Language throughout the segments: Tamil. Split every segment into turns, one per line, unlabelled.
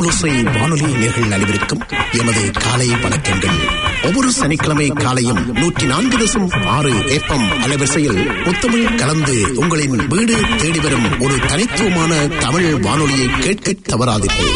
ஓசை வானொலி நேர்கள் அனைவருக்கும் எமது காலை வணக்கங்கள் ஒவ்வொரு சனிக்கிழமை காலையும் நூற்றி நான்கு தசம் ஆறு ஏப்பம் அலைவரிசையில் முத்தமிழ் கலந்து உங்களின் வீடு தேடி வரும் ஒரு தனித்துவமான தமிழ் வானொலியை கேட்க தவறாதீர்கள்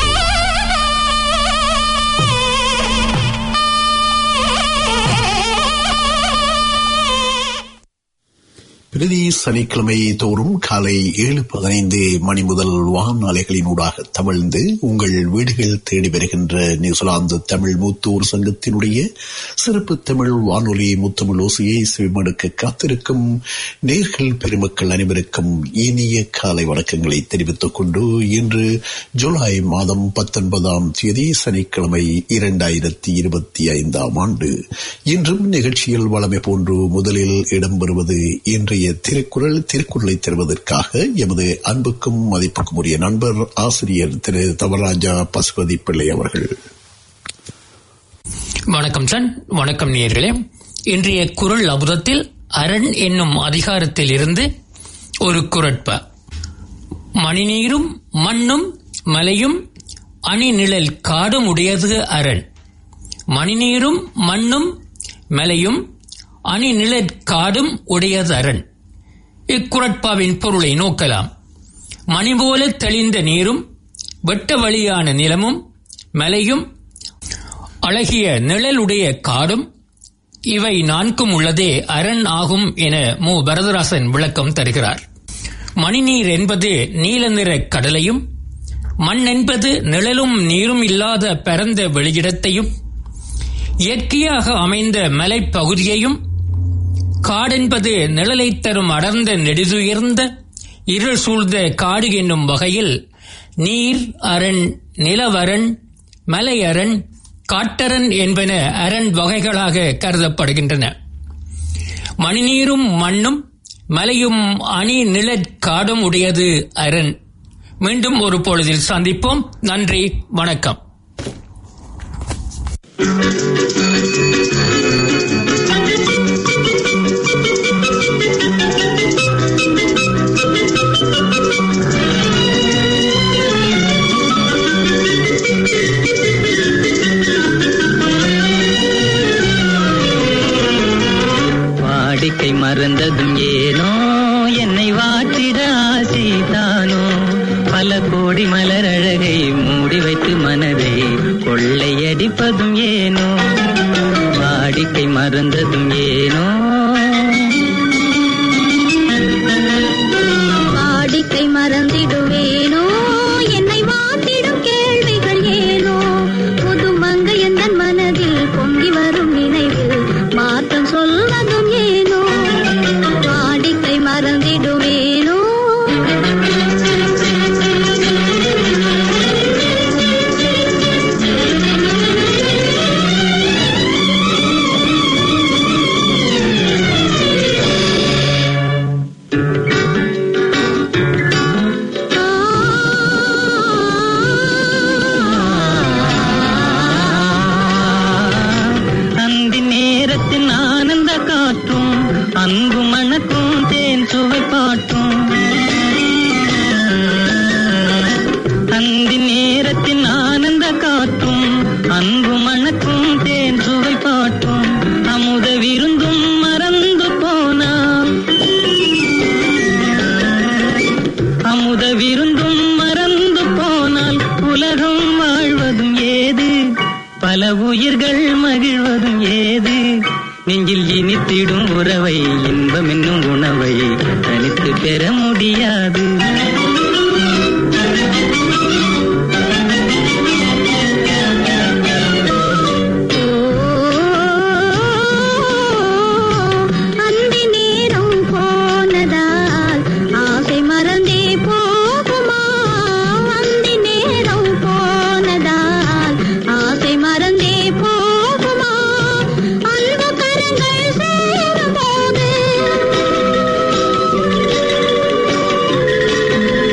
பிரதி சனிக்கிழமை தோறும் காலை ஏழு பதினைந்து மணி முதல் வானாலைகளினூடாக தமிழ்ந்து உங்கள் வீடுகள் தேடி வருகின்ற நியூசிலாந்து தமிழ் மூத்தோர் சங்கத்தினுடைய சிறப்பு தமிழ் வானொலி முத்தமிழ் ஓசையை செவிமடுக்க காத்திருக்கும் நேர்கள் பெருமக்கள் அனைவருக்கும் இனிய காலை வணக்கங்களை தெரிவித்துக் கொண்டு இன்று ஜூலை மாதம் பத்தொன்பதாம் தேதி சனிக்கிழமை இரண்டாயிரத்தி இருபத்தி ஐந்தாம் ஆண்டு இன்றும் நிகழ்ச்சியில் வளமை போன்று முதலில் இடம்பெறுவது இன்றைய திருக்குறள் திருக்குறளை தருவதற்காக எமது அன்புக்கும் மதிப்புக்கும் உரிய நண்பர் ஆசிரியர் திரு தவராஜா பசுபதி பிள்ளை அவர்கள்
வணக்கம் சன் வணக்கம் நேர்களே இன்றைய குரல் அமுதத்தில் அரண் என்னும் அதிகாரத்தில் இருந்து ஒரு குரட்ப மணிநீரும் மண்ணும் மலையும் அணிநிழல் காடும் உடையது அரண் மணிநீரும் மண்ணும் மலையும் அணிநிழற் காடும் உடையது அரண் இக்குரட்பாவின் பொருளை நோக்கலாம் மணி போல தெளிந்த நீரும் வெட்ட வழியான நிலமும் மலையும் அழகிய நிழலுடைய காடும் இவை நான்கும் உள்ளதே அரண் ஆகும் என மு வரதராசன் விளக்கம் தருகிறார் மணிநீர் என்பது நீல நிற கடலையும் மண் என்பது நிழலும் நீரும் இல்லாத பரந்த வெளியிடத்தையும் இயற்கையாக அமைந்த மலைப்பகுதியையும் காடென்பது நிழலை தரும் அடர்ந்த நெடுதுயர்ந்த இருள் சூழ்ந்த காடு என்னும் வகையில் நீர் அரண் நிலவரண் மலை அரண் காட்டரண் என்பன அரண் வகைகளாக கருதப்படுகின்றன மணிநீரும் மண்ணும் மலையும் அணி நிழற்காடும் உடையது அரண் மீண்டும் ஒரு பொழுதில் சந்திப்போம் நன்றி வணக்கம்
வாடிக்கை மறந்ததும் ஏனோ என்னை வாட்டிட ஆசைதானோ பல கோடி மலர் அழகை மூடி வைத்து மனதை கொள்ளையடிப்பதும் ஏனோ வாடிக்கை மறந்ததும் ஏனோ
வாடிக்கை மறந்திடுவேனோ என்னை வாட்டிடும் கேள்விகள் ஏனோ புது மங்கை எந்தன் மனதில் பொங்கி வரும் நினைவில் மாற்றம் சொல்வதும் ஏனோ வாடிக்கை மறந்திடுவேனோ
அந்தி நேரத்தின் ஆனந்த காற்றும் அன்பு மணக்கும் தேன் சுவை பாட்டும் அந்தி நேரத்தின் ஆனந்த காற்றும் அன்பு மணக்கும் தேன் சுவை பாட்டும் அமுத விருந்தும் மறந்து போனால் அமுத விருந்தும் மறந்து போனால் உலகம் வாழ்வதும் ஏது பல உயிர்கள் மகிழ்வதும் ஏது நெஞ்சில் இனித்திடும் உறவை இன்பம் என்னும் உணவை தனித்து பெற முடியாது
அந்தி நேரம் போனதால் ஆசை மறந்தே போகுமா அந்தி நேரம் போனதால் ஆசை மறந்தே போகுமா அன்பு கரங்கள் சேரும்போது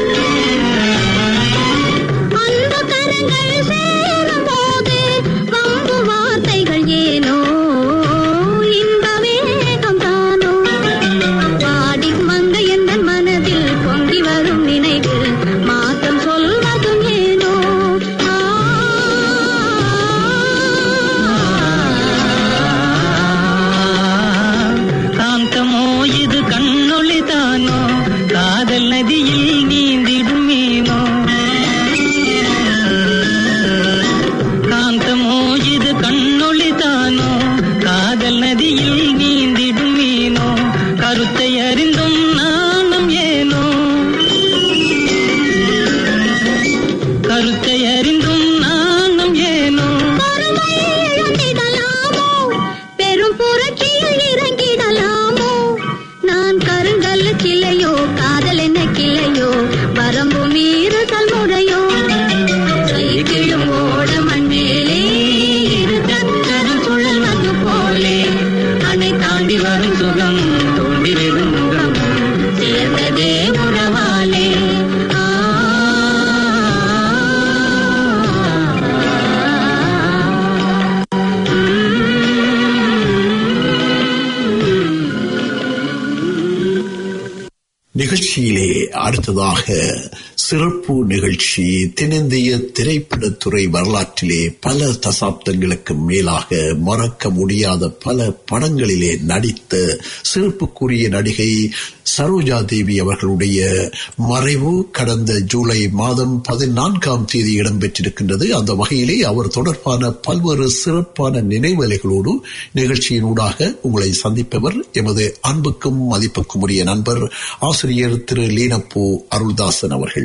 மிருதங்கம் தோண்டி மிருதங்கம் சேர்ந்ததே உறவாலே ஆ
நிகழ்ச்சியிலே அடுத்ததாக சிறப்பு நிகழ்ச்சி தென்னிந்திய திரைப்படத்துறை வரலாற்றிலே பல தசாப்தங்களுக்கு மேலாக மறக்க முடியாத பல படங்களிலே நடித்த சிறப்புக்குரிய நடிகை சரோஜா தேவி அவர்களுடைய மறைவு கடந்த ஜூலை மாதம் பதினான்காம் தேதி இடம்பெற்றிருக்கின்றது அந்த வகையிலே அவர் தொடர்பான பல்வேறு சிறப்பான நினைவலைகளோடு நிகழ்ச்சியினூடாக உங்களை சந்திப்பவர் எமது அன்புக்கும் மதிப்புக்கும் உரிய நண்பர் ஆசிரியர் திரு லீனப்போ அருள்தாசன் அவர்கள்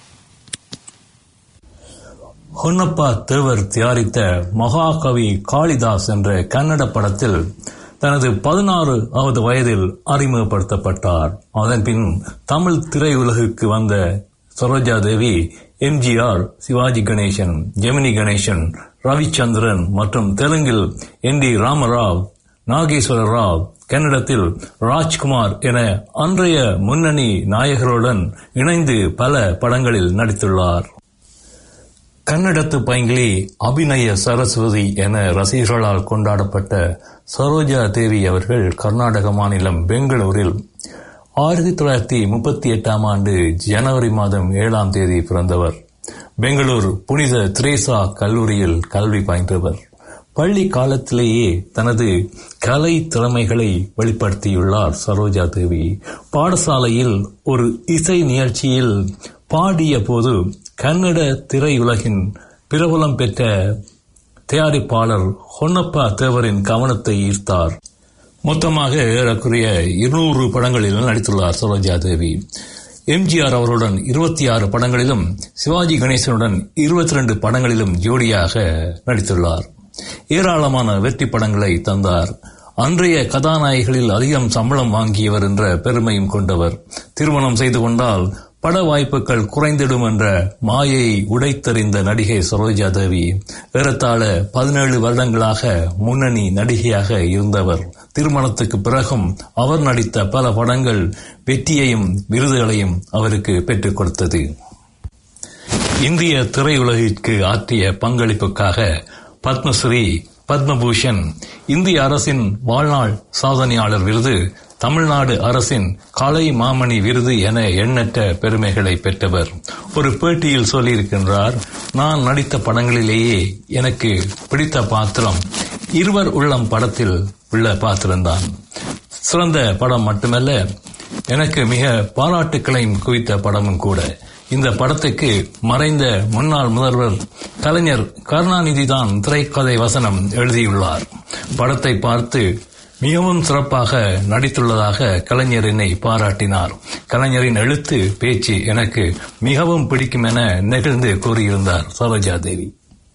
ஹொன்னப்பா தேவர் தயாரித்த மகாகவி காளிதாஸ் என்ற கன்னட படத்தில் தனது பதினாறாவது வயதில் அறிமுகப்படுத்தப்பட்டார் அதன் பின் தமிழ் திரையுலகுக்கு வந்த சரோஜா தேவி எம்ஜிஆர் சிவாஜி கணேசன் ஜெமினி கணேசன் ரவிச்சந்திரன் மற்றும் தெலுங்கில் என் டி ராமராவ் நாகேஸ்வர ராவ் கன்னடத்தில் ராஜ்குமார் என அன்றைய முன்னணி நாயகருடன் இணைந்து பல படங்களில் நடித்துள்ளார் கன்னடத்து பைங்கிலி அபிநய சரஸ்வதி என ரசிகர்களால் கொண்டாடப்பட்ட சரோஜா தேவி அவர்கள் கர்நாடக மாநிலம் பெங்களூரில் ஆயிரத்தி தொள்ளாயிரத்தி முப்பத்தி எட்டாம் ஆண்டு ஜனவரி மாதம் ஏழாம் தேதி பிறந்தவர் பெங்களூர் புனித திரேசா கல்லூரியில் கல்வி பயின்றவர் பள்ளி காலத்திலேயே தனது கலை திறமைகளை வெளிப்படுத்தியுள்ளார் சரோஜா தேவி பாடசாலையில் ஒரு இசை நிகழ்ச்சியில் பாடிய போது கன்னட திரையுலகின் பிரபலம் பெற்ற தயாரிப்பாளர் ஹொன்னப்பா தேவரின் கவனத்தை ஈர்த்தார் மொத்தமாக ஏறக்குறைய இருநூறு படங்களில் நடித்துள்ளார் சரோஜா தேவி எம்ஜிஆர் அவருடன் இருபத்தி ஆறு படங்களிலும் சிவாஜி கணேசனுடன் இருபத்தி ரெண்டு படங்களிலும் ஜோடியாக நடித்துள்ளார் ஏராளமான வெற்றி படங்களை தந்தார் அன்றைய கதாநாயகிகளில் அதிகம் சம்பளம் வாங்கியவர் என்ற பெருமையும் கொண்டவர் திருமணம் செய்து கொண்டால் பட வாய்ப்புகள் குறைந்திடும் என்ற மாயை உடைத்தறிந்த நடிகை சரோஜா தேவி ஏறத்தாழ பதினேழு வருடங்களாக முன்னணி நடிகையாக இருந்தவர் திருமணத்துக்கு பிறகும் அவர் நடித்த பல படங்கள் வெற்றியையும் விருதுகளையும் அவருக்கு பெற்றுக் கொடுத்தது இந்திய திரையுலகிற்கு ஆற்றிய பங்களிப்புக்காக பத்மஸ்ரீ பத்மபூஷன் இந்திய அரசின் வாழ்நாள் சாதனையாளர் விருது தமிழ்நாடு அரசின் கலை மாமணி விருது என எண்ணற்ற பெருமைகளை பெற்றவர் ஒரு பேட்டியில் சொல்லியிருக்கின்றார் நான் நடித்த படங்களிலேயே எனக்கு பிடித்த பாத்திரம் இருவர் உள்ளம் படத்தில் உள்ள பாத்திரம்தான் சிறந்த படம் மட்டுமல்ல எனக்கு மிக பாராட்டுக்களையும் குவித்த படமும் கூட இந்த படத்துக்கு மறைந்த முன்னாள் முதல்வர் கலைஞர் கருணாநிதி தான் திரைக்கதை வசனம் எழுதியுள்ளார் படத்தை பார்த்து மிகவும் சிறப்பாக நடித்துள்ளதாக கலைஞர் என்னை பாராட்டினார் கலைஞரின் எழுத்து பேச்சு எனக்கு மிகவும் பிடிக்கும் என நெகிழ்ந்து கூறியிருந்தார் சரோஜா தேவி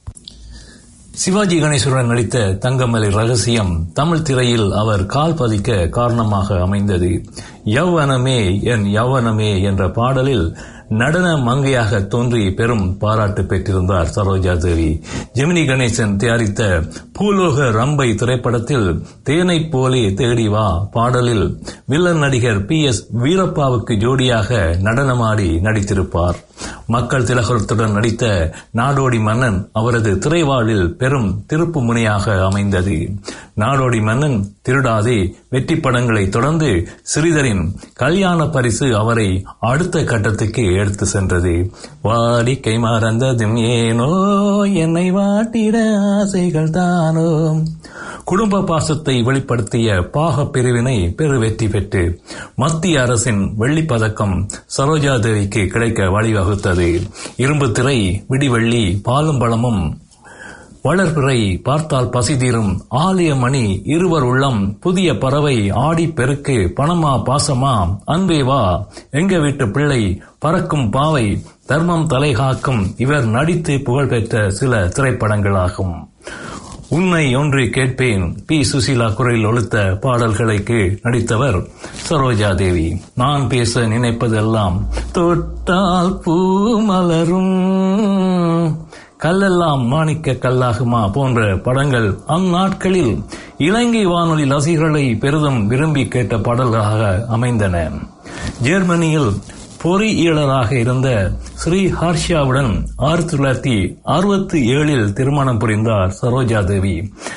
சிவாஜி கணேசனுடன் நடித்த தங்கமலை ரகசியம் தமிழ் திரையில் அவர் கால் பதிக்க காரணமாக அமைந்தது யௌவனமே என் யௌவனமே என்ற பாடலில் நடன மங்கையாக தோன்றி பெரும் பாராட்டு பெற்றிருந்தார் சரோஜா தேவி ஜெமினி கணேசன் தயாரித்த பூலோக ரம்பை திரைப்படத்தில் தேனை போலே தேடி வா பாடலில் வில்லன் நடிகர் பி எஸ் வீரப்பாவுக்கு ஜோடியாக நடனமாடி நடித்திருப்பார் மக்கள் திலகத்துடன் நடித்த நாடோடி மன்னன் அவரது திரைவாழில் பெரும் திருப்பு முனையாக அமைந்தது நாடோடி மன்னன் திருடாதே வெற்றி படங்களை தொடர்ந்து ஸ்ரீதரின் கல்யாண பரிசு அவரை அடுத்த கட்டத்துக்கு எடுத்து சென்றது வாடிக்கை மறந்ததும் ஏனோ என்னை வாட்டிட ஆசைகள் தானோ குடும்ப பாசத்தை வெளிப்படுத்திய பாக பிரிவினை பெரு வெற்றி பெற்று மத்திய அரசின் வெள்ளி பதக்கம் சரோஜா தேவிக்கு கிடைக்க வழிவகுத்தது இரும்பு திரை விடிவெள்ளி பாலும் பழமும் வளர்பிறை பார்த்தால் பசி தீரும் ஆலயமணி இருவர் உள்ளம் புதிய பறவை ஆடி பெருக்கு பணமா பாசமா அன்பே வா எங்க வீட்டு பிள்ளை பறக்கும் பாவை தர்மம் தலை காக்கும் இவர் நடித்து புகழ்பெற்ற சில திரைப்படங்களாகும் உன்னை ஒன்று கேட்பேன் பி சுசீலா குரலில் ஒழுத்த பாடல்களுக்கு நடித்தவர் சரோஜா தேவி நான் பேச நினைப்பதெல்லாம் தொட்டால் பூ மலரும் கல்லெல்லாம் மாணிக்க கல்லாகுமா போன்ற படங்கள் அந்நாட்களில் இலங்கை வானொலி ரசிகர்களை பெரிதும் விரும்பி கேட்ட பாடல்களாக அமைந்தன ஜெர்மனியில் பொறியியலராக இருந்த ஸ்ரீ ஹர்ஷாவுடன் ஆயிரத்தி தொள்ளாயிரத்தி அறுபத்தி ஏழில் திருமணம் புரிந்தார் சரோஜா தேவி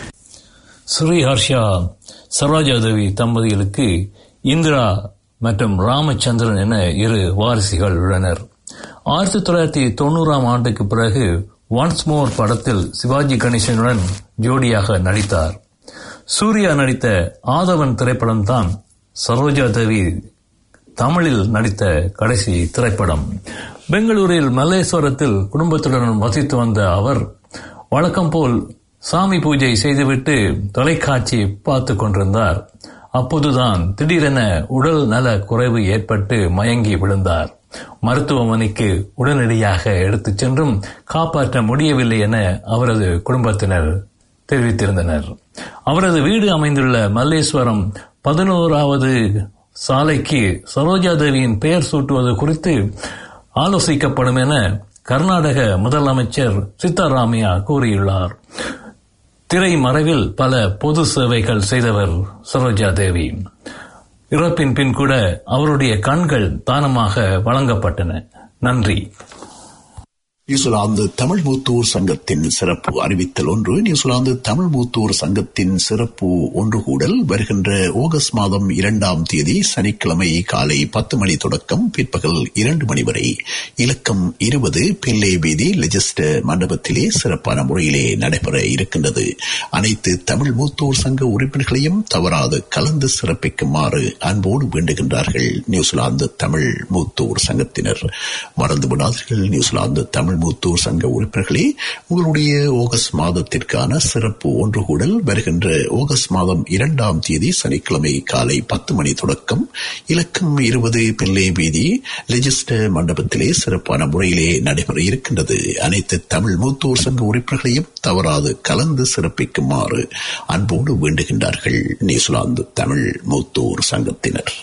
ஸ்ரீ ஹர்ஷா சரோஜா தேவி தம்பதிகளுக்கு இந்திரா மற்றும் ராமச்சந்திரன் என இரு வாரிசுகள் உள்ளனர் ஆயிரத்தி தொள்ளாயிரத்தி தொண்ணூறாம் ஆண்டுக்கு பிறகு ஒன்ஸ் மோர் படத்தில் சிவாஜி கணேசனுடன் ஜோடியாக நடித்தார் சூர்யா நடித்த ஆதவன் திரைப்படம் தான் சரோஜா தேவி தமிழில் நடித்த கடைசி திரைப்படம் பெங்களூரில் மல்லேஸ்வரத்தில் குடும்பத்துடன் வசித்து வந்த அவர் வழக்கம் போல் சாமி பூஜை செய்துவிட்டு தொலைக்காட்சி பார்த்து கொண்டிருந்தார் அப்போதுதான் திடீரென உடல் நல குறைவு ஏற்பட்டு மயங்கி விழுந்தார் மருத்துவமனைக்கு உடனடியாக எடுத்துச் சென்றும் காப்பாற்ற முடியவில்லை என அவரது குடும்பத்தினர் தெரிவித்திருந்தனர் அவரது வீடு அமைந்துள்ள மல்லேஸ்வரம் பதினோராவது சாலைக்கு சரோஜா தேவியின் பெயர் சூட்டுவது குறித்து ஆலோசிக்கப்படும் என கர்நாடக முதலமைச்சர் சித்தராமையா கூறியுள்ளார் திரைமறைவில் பல பொது சேவைகள் செய்தவர் சரோஜா தேவி இறப்பின் பின் கூட அவருடைய கண்கள் தானமாக வழங்கப்பட்டன நன்றி
நியூசிலாந்து தமிழ் மூத்தூர் சங்கத்தின் சிறப்பு அறிவித்தல் ஒன்று நியூசிலாந்து தமிழ் மூத்தூர் சங்கத்தின் சிறப்பு ஒன்று கூடல் வருகின்ற ஆகஸ்ட் மாதம் இரண்டாம் தேதி சனிக்கிழமை காலை பத்து மணி தொடக்கம் பிற்பகல் இரண்டு மணி வரை இலக்கம் இருபது பிள்ளை வீதி லெஜிஸ்டர் மண்டபத்திலே சிறப்பான முறையிலே நடைபெற இருக்கின்றது அனைத்து தமிழ் மூத்தூர் சங்க உறுப்பினர்களையும் தவறாது கலந்து சிறப்பிக்குமாறு அன்போடு வேண்டுகின்றார்கள் நியூசிலாந்து தமிழ் மூத்தூர் சங்கத்தினர் மறந்து விடாதீர்கள் நியூசிலாந்து தமிழ் மூத்தூர் சங்க உறுப்பினர்களே உங்களுடைய ஆகஸ்ட் மாதத்திற்கான சிறப்பு ஒன்று கூடல் வருகின்ற ஆகஸ்ட் மாதம் இரண்டாம் தேதி சனிக்கிழமை காலை பத்து மணி தொடக்கம் இலக்கம் இருபது பிள்ளை வீதி லெஜிஸ்டர் மண்டபத்திலே சிறப்பான முறையிலே நடைபெற இருக்கின்றது அனைத்து தமிழ் மூத்தூர் சங்க உறுப்பினர்களையும் தவறாது கலந்து சிறப்பிக்குமாறு அன்போடு வேண்டுகின்றார்கள் நியூசிலாந்து தமிழ் மூத்தூர் சங்கத்தினர்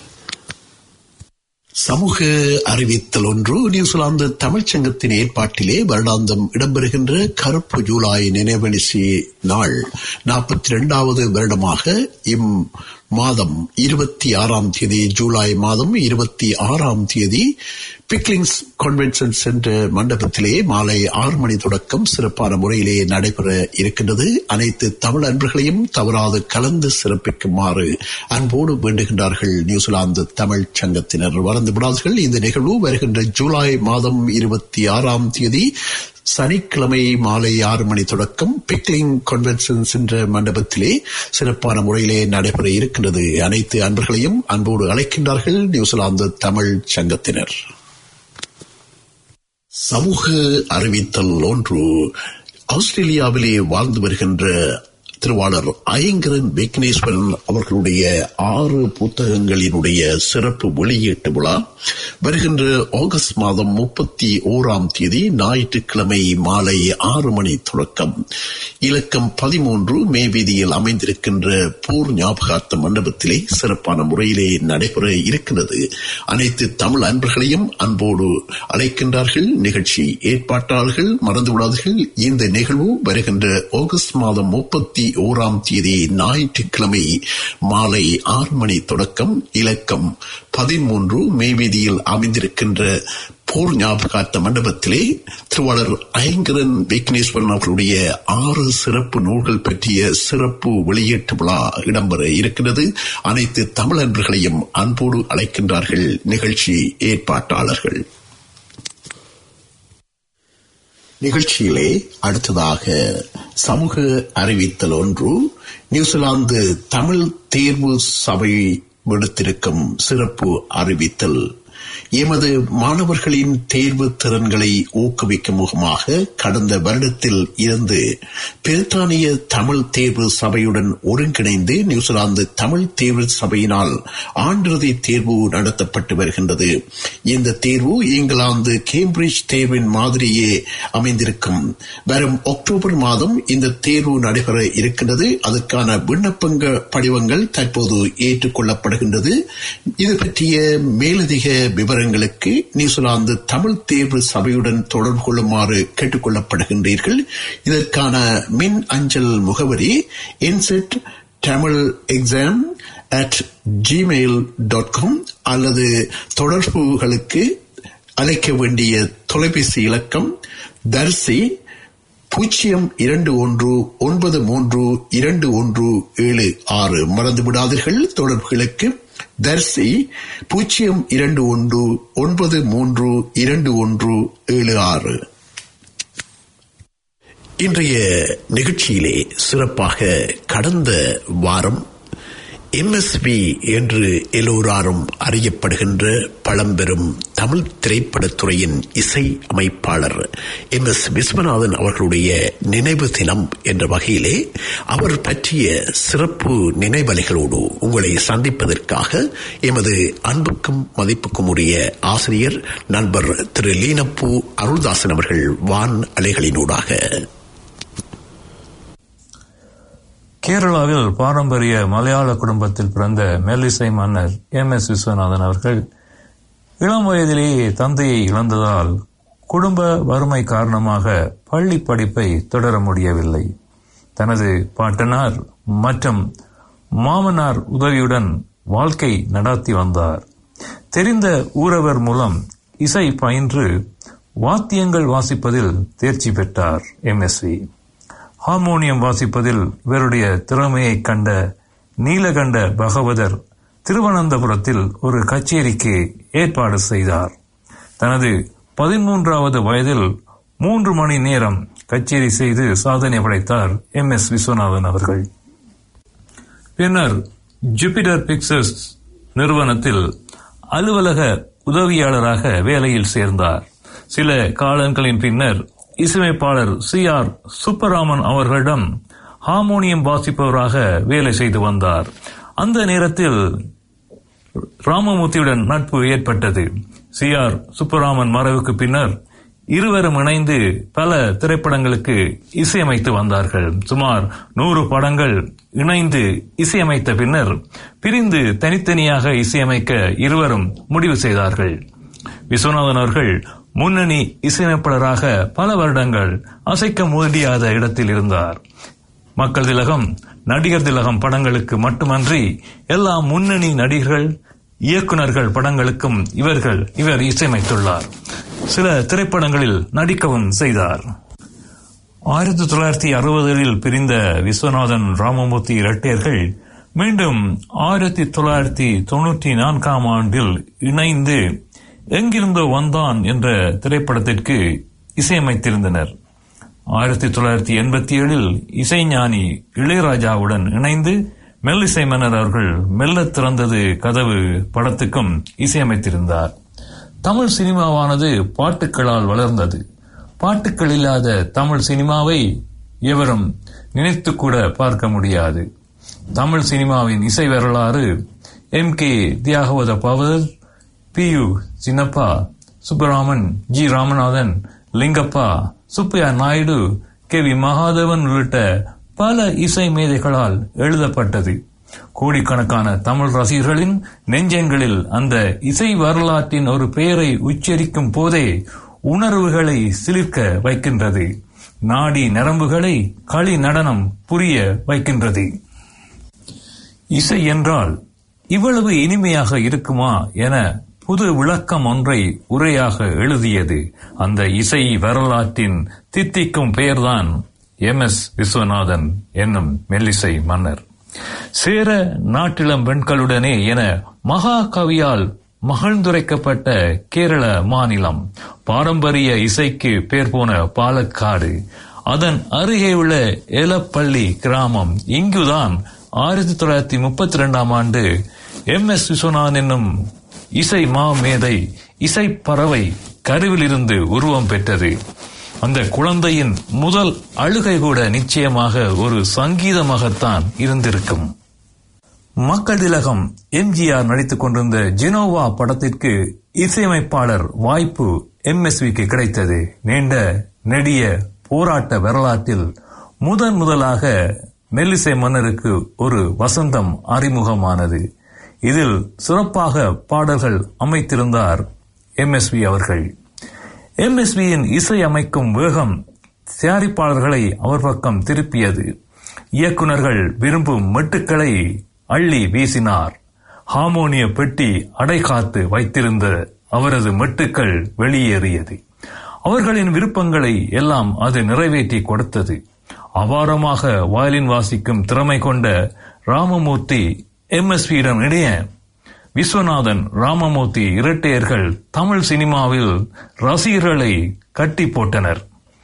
சமூக அறிவித்தல் ஒன்று நியூசிலாந்து தமிழ்ச் சங்கத்தின் ஏற்பாட்டிலே வருடாந்தம் இடம்பெறுகின்ற கருப்பு ஜூலை நினைவெளிசி நாள் நாற்பத்தி இரண்டாவது வருடமாக இம் மாதம் இருபத்தி ஆறாம் தேதி ஜூலை மாதம் இருபத்தி ஆறாம் தேதி பிக்லிங்ஸ் கன்வென்ஷன் சென்டர் மண்டபத்திலே மாலை ஆறு மணி தொடக்கம் சிறப்பான முறையிலே நடைபெற இருக்கின்றது அனைத்து தமிழ் அன்பர்களையும் தவறாது கலந்து சிறப்பிக்குமாறு அன்போடு வேண்டுகின்றார்கள் நியூசிலாந்து தமிழ் சங்கத்தினர் வளர்ந்து விடாதீர்கள் இந்த நிகழ்வு வருகின்ற ஜூலை மாதம் இருபத்தி ஆறாம் தேதி சனிக்கிழமை மாலை ஆறு மணி தொடக்கம் பிக்லிங் கன்வென்ஷன் சென்ற மண்டபத்திலே சிறப்பான முறையிலே நடைபெற இருக்கின்றது அனைத்து அன்பர்களையும் அன்போடு அழைக்கின்றார்கள் நியூசிலாந்து தமிழ் சங்கத்தினர் சமூக அறிவித்தல் ஒன்று ஆஸ்திரேலியாவிலே வாழ்ந்து வருகின்ற திருவாளர் ஐங்கரன் விக்னேஸ்வரன் அவர்களுடைய ஆறு புத்தகங்களினுடைய சிறப்பு வெளியீட்டு விழா வருகின்ற ஆகஸ்ட் மாதம் முப்பத்தி ஓராம் தேதி ஞாயிற்றுக்கிழமை மாலை ஆறு மணி தொடக்கம் இலக்கம் பதிமூன்று மே வீதியில் அமைந்திருக்கின்ற போர் ஞாபகார்த்த மண்டபத்திலே சிறப்பான முறையிலே நடைபெற இருக்கிறது அனைத்து தமிழ் அன்பர்களையும் அன்போடு அழைக்கின்றார்கள் நிகழ்ச்சி ஏற்பாட்டாளர்கள் மறந்துவிடாதீர்கள் இந்த நிகழ்வு வருகின்ற ஆகஸ்ட் மாதம் முப்பத்தி ஓராம் தேதி ஞாயிற்றுக்கிழமை மாலை ஆறு மணி தொடக்கம் இலக்கம் பதிமூன்று மே வீதியில் அமைந்திருக்கின்ற போர் ஞாபகார்த்த மண்டபத்திலே திருவாளர் ஐங்கரன் விக்னேஸ்வரன் அவர்களுடைய ஆறு சிறப்பு நூல்கள் பற்றிய சிறப்பு வெளியீட்டு விழா இடம்பெற இருக்கிறது அனைத்து தமிழன்பர்களையும் அன்போடு அழைக்கின்றார்கள் நிகழ்ச்சி ஏற்பாட்டாளர்கள் நிகழ்ச்சியிலே அடுத்ததாக சமூக அறிவித்தல் ஒன்று நியூசிலாந்து தமிழ் தேர்வு சபை விடுத்திருக்கும் சிறப்பு அறிவித்தல் எமது மாணவர்களின் தேர்வு திறன்களை ஊக்குவிக்கும் முகமாக கடந்த வருடத்தில் இருந்து பிரித்தானிய தமிழ் தேர்வு சபையுடன் ஒருங்கிணைந்து நியூசிலாந்து தமிழ் தேர்வு சபையினால் ஆண்டிறுதி தேர்வு நடத்தப்பட்டு வருகின்றது இந்த தேர்வு இங்கிலாந்து கேம்பிரிட்ஜ் தேர்வின் மாதிரியே அமைந்திருக்கும் வரும் அக்டோபர் மாதம் இந்த தேர்வு நடைபெற இருக்கின்றது அதற்கான விண்ணப்பங்க படிவங்கள் தற்போது ஏற்றுக்கொள்ளப்படுகின்றது இது பற்றிய மேலதிக விவரங்களுக்கு நியூசிலாந்து தமிழ் தேர்வு சபையுடன் தொடர்பு கொள்ளுமாறு கேட்டுக் கொள்ளப்படுகின்றீர்கள் இதற்கான மின் அஞ்சல் முகவரி inset Tamil exam at Gmail dot com அல்லது தொடர்புகளுக்கு அழைக்க வேண்டிய தொலைபேசி இலக்கம் தர்சி பூஜ்ஜியம் இரண்டு ஒன்று ஒன்பது மூன்று இரண்டு ஒன்று ஏழு ஆறு மறந்து விடாதீர்கள் தொடர்புகளுக்கு தர்சி பூஜ்ஜியம் இரண்டு ஒன்று ஒன்பது மூன்று இரண்டு ஒன்று ஏழு ஆறு இன்றைய நிகழ்ச்சியிலே சிறப்பாக கடந்த வாரம் எம்எஸ்வி என்று எல்லோராரும் அறியப்படுகின்ற பழம்பெரும் தமிழ் திரைப்படத்துறையின் இசை அமைப்பாளர் எம் எஸ் விஸ்வநாதன் அவர்களுடைய நினைவு தினம் என்ற வகையிலே அவர் பற்றிய சிறப்பு நினைவலைகளோடு உங்களை சந்திப்பதற்காக எமது அன்புக்கும் மதிப்புக்கும் உரிய ஆசிரியர் நண்பர் திரு லீனப்பூ அருள்தாசன் அவர்கள் வான் அலைகளினூடாக
கேரளாவில் பாரம்பரிய மலையாள குடும்பத்தில் பிறந்த மெல்லிசை மன்னர் எம் எஸ் விஸ்வநாதன் அவர்கள் இளம் வயதிலேயே தந்தையை இழந்ததால் குடும்ப வறுமை காரணமாக பள்ளி படிப்பை தொடர முடியவில்லை தனது பாட்டனார் மற்றும் மாமனார் உதவியுடன் வாழ்க்கை நடாத்தி வந்தார் தெரிந்த ஊரவர் மூலம் இசை பயின்று வாத்தியங்கள் வாசிப்பதில் தேர்ச்சி பெற்றார் எம்எஸ்வி ஹார்மோனியம் வாசிப்பதில் இவருடைய திறமையை கண்ட நீலகண்ட பகவதர் திருவனந்தபுரத்தில் ஒரு கச்சேரிக்கு ஏற்பாடு செய்தார் தனது பதிமூன்றாவது வயதில் மூன்று மணி நேரம் கச்சேரி செய்து சாதனை படைத்தார் எம் எஸ் விஸ்வநாதன் அவர்கள் பின்னர் ஜூபிட்டர் பிக்சர்ஸ் நிறுவனத்தில் அலுவலக உதவியாளராக வேலையில் சேர்ந்தார் சில காலங்களின் பின்னர் இசையமைப்பாளர் சி ஆர் சுப்பராமன் அவர்களிடம் ஹார்மோனியம் வாசிப்பவராக வேலை செய்து வந்தார் அந்த நேரத்தில் ராமமூர்த்தியுடன் நட்பு ஏற்பட்டது சி ஆர் சுப்பராமன் மறைவுக்கு பின்னர் இருவரும் இணைந்து பல திரைப்படங்களுக்கு இசையமைத்து வந்தார்கள் சுமார் நூறு படங்கள் இணைந்து இசையமைத்த பின்னர் பிரிந்து தனித்தனியாக இசையமைக்க இருவரும் முடிவு செய்தார்கள் விஸ்வநாதன் அவர்கள் முன்னணி இசையமைப்பாளராக பல வருடங்கள் அசைக்க முடியாத இடத்தில் இருந்தார் மக்கள் திலகம் நடிகர் திலகம் படங்களுக்கு மட்டுமன்றி எல்லா முன்னணி நடிகர்கள் இயக்குனர்கள் படங்களுக்கும் இவர்கள் இவர் இசையமைத்துள்ளார் சில திரைப்படங்களில் நடிக்கவும் செய்தார் ஆயிரத்தி தொள்ளாயிரத்தி அறுபதுகளில் பிரிந்த விஸ்வநாதன் ராமமூர்த்தி இரட்டையர்கள் மீண்டும் ஆயிரத்தி தொள்ளாயிரத்தி தொன்னூற்றி நான்காம் ஆண்டில் இணைந்து எங்கிருந்தோ வந்தான் என்ற திரைப்படத்திற்கு இசையமைத்திருந்தனர் ஆயிரத்தி தொள்ளாயிரத்தி எண்பத்தி ஏழில் இசைஞானி இளையராஜாவுடன் இணைந்து மெல்லிசை மன்னர் அவர்கள் மெல்ல திறந்தது கதவு படத்துக்கும் இசையமைத்திருந்தார் தமிழ் சினிமாவானது பாட்டுக்களால் வளர்ந்தது பாட்டுக்கள் இல்லாத தமிழ் சினிமாவை எவரும் நினைத்து கூட பார்க்க முடியாது தமிழ் சினிமாவின் இசை வரலாறு எம் கே தியாகவத பவர் P U Chinnappa Subbaraman G Ramanathan Lingappa Subbaiah Naidu K V Mahadevan உள்ளிட்ட பல இசை மேதைகளால் எழுதப்பட்டது கோடிக்கணக்கான தமிழ் ரசிகர்களின் நெஞ்சங்களில் அந்த இசை வரலாற்றின் ஒரு பெயரை உச்சரிக்கும் போதே உணர்வுகளை சிலிர்க்க வைக்கின்றது நாடி நரம்புகளை களி நடனம் புரிய வைக்கின்றது இசை என்றால் இவ்வளவு இனிமையாக இருக்குமா என புது விளக்கம் ஒன்றை உரையாக எழுதியது அந்த இசை வரலாற்றின் தித்திக்கும் பெயர்தான் எம் எஸ் விஸ்வநாதன் என்னும் மெல்லிசை மன்னர் சேர நாட்டிளம் பெண்களுடனே என மகாகவியால் மகிழ்ந்துரைக்கப்பட்ட கேரள மாநிலம் பாரம்பரிய இசைக்கு பேர் போன பாலக்காடு அதன் அருகே உள்ள எலப்பள்ளி கிராமம் இங்குதான் ஆயிரத்தி தொள்ளாயிரத்தி முப்பத்தி இரண்டாம் ஆண்டு எம் எஸ் விஸ்வநாதன் என்னும் இசை மாமேதை இசை பறவை கருவிலிருந்து உருவம் பெற்றது அந்த குழந்தையின் முதல் அழுகை கூட நிச்சயமாக ஒரு சங்கீதமாகத்தான் இருந்திருக்கும் மக்கள் திலகம் எம்ஜிஆர் நடித்துக் கொண்டிருந்த ஜெனோவா படத்திற்கு இசையமைப்பாளர் வாய்ப்பு எம்எஸ்விக்கு கிடைத்தது நீண்ட நெடிய போராட்ட வரலாற்றில் முதன் முதலாக மெல்லிசை மன்னருக்கு ஒரு வசந்தம் அறிமுகமானது இதில் சிறப்பாக பாடல்கள் அமைத்திருந்தார் எம்எஸ்வி அவர்கள் எம்எஸ்வியின் இசை அமைக்கும் வேகம் தயாரிப்பாளர்களை அவர் பக்கம் திருப்பியது இயக்குனர்கள் விரும்பும் மெட்டுக்களை அள்ளி வீசினார் ஹார்மோனிய பெட்டி அடைகாத்து வைத்திருந்த அவரது மெட்டுக்கள் வெளியேறியது அவர்களின் விருப்பங்களை எல்லாம் அது நிறைவேற்றி கொடுத்தது அபாரமாக வயலின் வாசிக்கும் திறமை கொண்ட ராமமூர்த்தி எம்எஸ்வியிடம் இடையே விஸ்வநாதன் ராமமூர்த்தி இரட்டையர்கள் தமிழ் சினிமாவில் ரசிகர்களை கட்டி போட்டனர்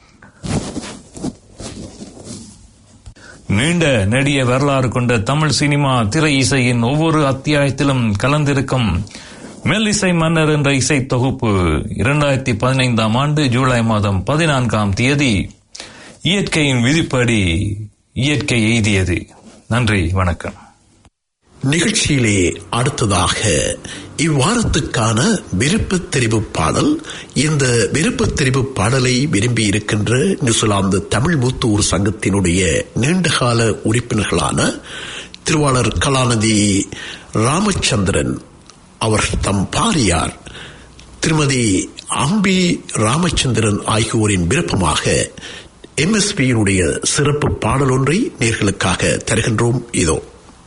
நீண்ட நெடிய வரலாறு கொண்ட தமிழ் சினிமா திரை இசையின் ஒவ்வொரு அத்தியாயத்திலும் கலந்திருக்கும் மெல்லிசை மன்னர் என்ற இசை தொகுப்பு இரண்டாயிரத்தி பதினைந்தாம் ஆண்டு ஜூலை மாதம் பதினான்காம் தேதி இயற்கையின் விதிப்படி இயற்கை எய்தியது நன்றி வணக்கம்
நிகழ்ச்சியிலே அடுத்ததாக இவ்வாரத்துக்கான விருப்ப தெரிவு பாடல் இந்த விருப்ப தெரிவு பாடலை விரும்பி இருக்கின்ற நியூசிலாந்து தமிழ் மூத்தூர் சங்கத்தினுடைய நீண்டகால உறுப்பினர்களான திருவாளர் கலாநிதி ராமச்சந்திரன் அவர் தம் பாரியார் திருமதி அம்பி ராமச்சந்திரன் ஆகியோரின் விருப்பமாக எம்எஸ்பியினுடைய சிறப்பு பாடல் ஒன்றை நேர்களுக்காக தருகின்றோம் இதோ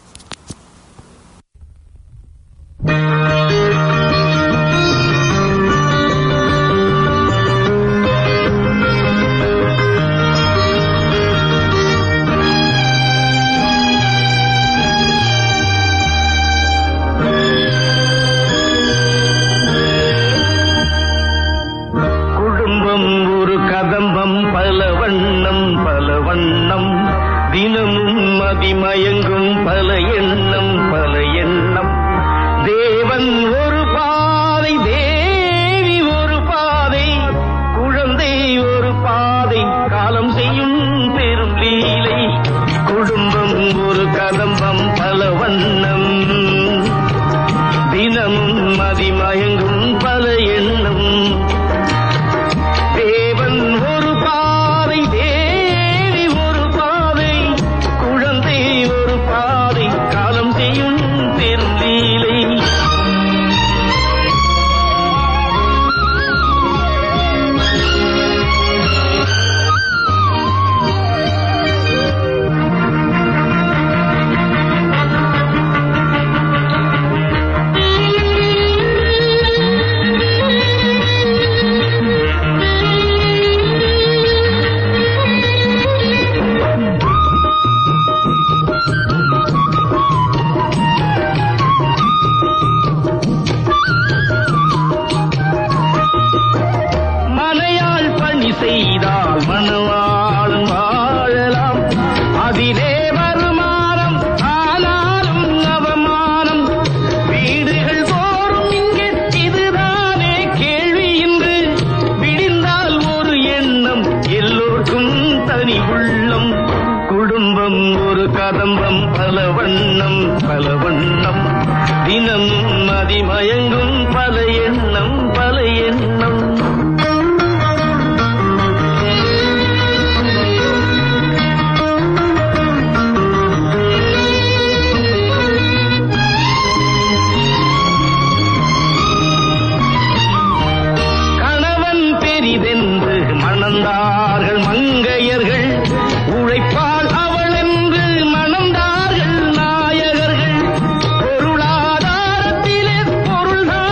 குடும்பம் ஒரு கதம்பம் பல வண்ணம் பல வண்ணம் தினமும் மதிமயங்கும் பல எண்ணம் பல எண்ணம் தேவன் ஒரு பாதை தேவி ஒரு பாதை குழந்தை ஒரு பாதை காலம் செய்யும் பெரும் லீலை குடும்பம் ஒரு கதம்பம் பல வண்ணம் தினமும் மதிமயங்கும் பல எண்ணம் தேவன் ஒரு பாதை தேவி ஒரு பாதை குழந்தை ஒரு பாதை காலம் செய்யும் பெருந்தீலை மனையாள் பணி செய்தால் மனவாளும் வாழலாம் அதிலே வருமானம் ஆனாலும் அவமானம் வீடுகள் தோறும் இங்கே இதுதானே கேள்வி இன்று விடிந்தால் ஒரு எண்ணம் எல்லோருக்கும் தனி உள்ளம் குடும்பம் ஒரு கதம்பம் பல வண்ணம் பல வண்ணம் தினம் மதிமயங்கும் பல எண்ணம் பல எண்ணம் கணவன் பெரிதென்று மணந்தார்கள் மங்கையர்கள் உழைப்பால் அவள் என்று மணந்தார்கள் நாயகர்கள் பொருளாதாரத்திலே பொருள்தான்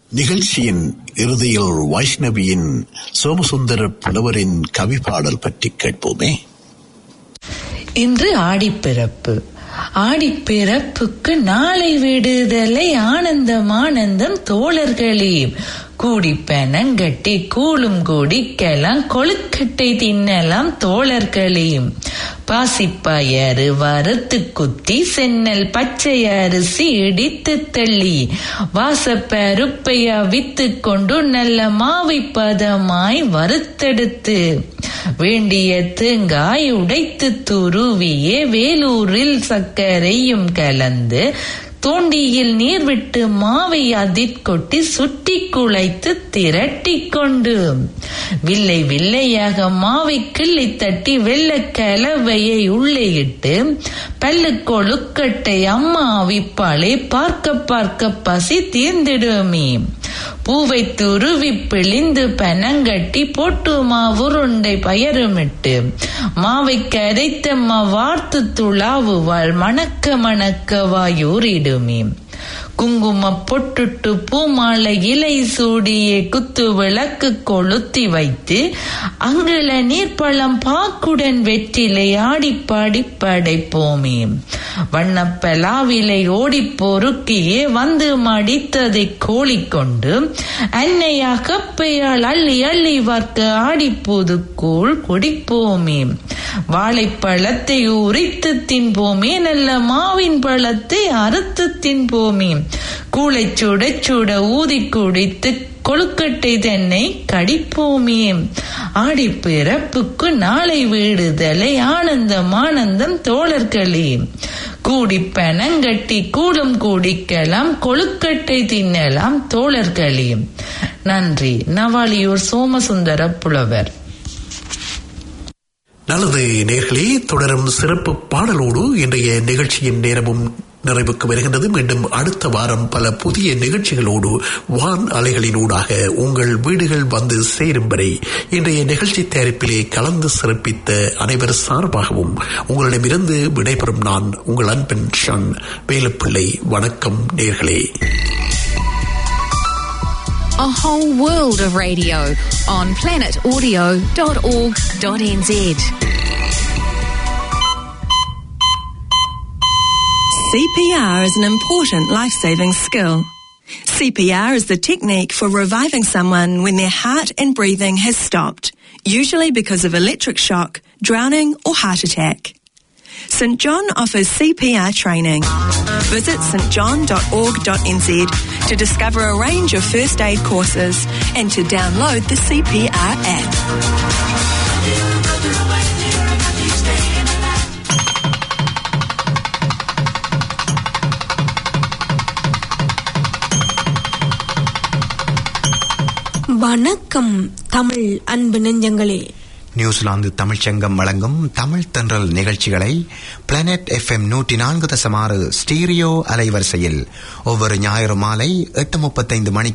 நிகழ்ச்சியின் இறுதியில் வைஷ்ணவியின் சோமசுந்தர புலவரின் கவி பாடல் பற்றி கேட்போமே
இன்று ஆடிப்பிறப்பு ஆடிப்பிறப்புக்கு நாளை விடுதலை ஆனந்தம் ஆனந்தம் தோழர்களே கூடி பெனங்கட்டி கூழும் குடிக்கலாம் கொழுக்கட்டை தின்னலாம் தோழர்களே பாசிப்பயறு வறுத்து குத்தி சென்னல் பச்சை அரிசி இடித்து தள்ளி வாசப்பருப்பையா வித்து கொண்டு நல்ல மாவை பதமாய் வறுத்தெடுத்து வேண்டிய தேங்காய் உடைத்து துருவியே வேலூரில் சர்க்கரையும் கலந்து தோண்டியில் நீர் விட்டு மாவை அதிற்கொட்டி சுட்டி குழைத்து திரட்டி கொண்டு வில்லை வில்லையாக மாவை கிள்ளி தட்டி வெள்ள கலவையை உள்ளே இட்டு பல்லு கொழுக்கட்டை அம்மா அவிப்பாளே பார்க்க பார்க்க பசி தீர்ந்திடுமே பூவை துருவி பிழிந்து பனங்கட்டி போட்டு மாவுருண்டை பயருமிட்டு மாவை கரைத்த வார்த்து துளாவுவாள் மணக்க மணக்க வாயூரிடுமே குங்கும பொட்டுட்டு பூமாலை இலை சூடியே குத்து விளக்கு கொளுத்தி வைத்து அங்குல நீர்ப்பழம் பாக்குடன் வெற்றிலை ஆடிப்பாடி படைப்போமே வண்ணப்பலாவிலை ஓடி பொறுக்கியே வந்து மடித்ததை கோழிக்கொண்டு அன்னையா கப்பையால் அள்ளி அள்ளி வார்க்க ஆடிப்போது கூழ் குடிப்போமே வாழைப்பழத்தை உரித்து தின்போமே நல்ல மாவின் பழத்தை அறுத்து தின்போமே கூளை சுட சுட ஊதி குடித்து கொழுக்கட்டை தன்னை கடிப்போமே ஆடி பிறப்புக்கு நாளை வீடுதலை ஆனந்தம் ஆனந்தம் தோழர்களே கூடி பனங்கட்டி கூடும் கூடிக்கலாம் கொழுக்கட்டை தின்னலாம் தோழர்களே நன்றி நவாலியூர் சோமசுந்தர புலவர்
நல்லது நேர்களே தொடரும் சிறப்பு பாடலோடு இன்றைய நிகழ்ச்சியின் நேரமும் நிறைவுக்கு வருகின்றது மீண்டும் அடுத்த வாரம் பல புதிய நிகழ்ச்சிகளோடு வான் அலைகளினூடாக உங்கள் வீடுகள் வந்து சேரும் வரை இன்றைய நிகழ்ச்சி தயாரிப்பிலே கலந்து சிறப்பித்த அனைவர் சார்பாகவும் உங்களிடமிருந்து விடைபெறும் நான் உங்கள் அன்பன் ஷன் வேலுப்பிள்ளை வணக்கம் நேர்களே
A whole world of radio on planetaudio.org.nz.
CPR is an important life saving skill. CPR is the technique for reviving someone when their heart and breathing has stopped, usually because of electric shock, drowning, or heart attack. St John offers CPR training. Visit stjohn.org.nz to discover a range of first aid courses and to download the CPR app.
வணக்கம் தமிழ் அன்பு நெஞ்சங்களே
நியூசிலாந்து தமிழ்ச்சங்கம் வழங்கும் தமிழ் தென்றல் நிகழ்ச்சிகளை பிளானட் எஃப்எம் நூற்றி நான்கு தசமாறு ஸ்டீரியோ அலைவரிசையில் ஒவ்வொரு ஞாயிறு மாலை எட்டு முப்பத்தைந்து மணிக்கு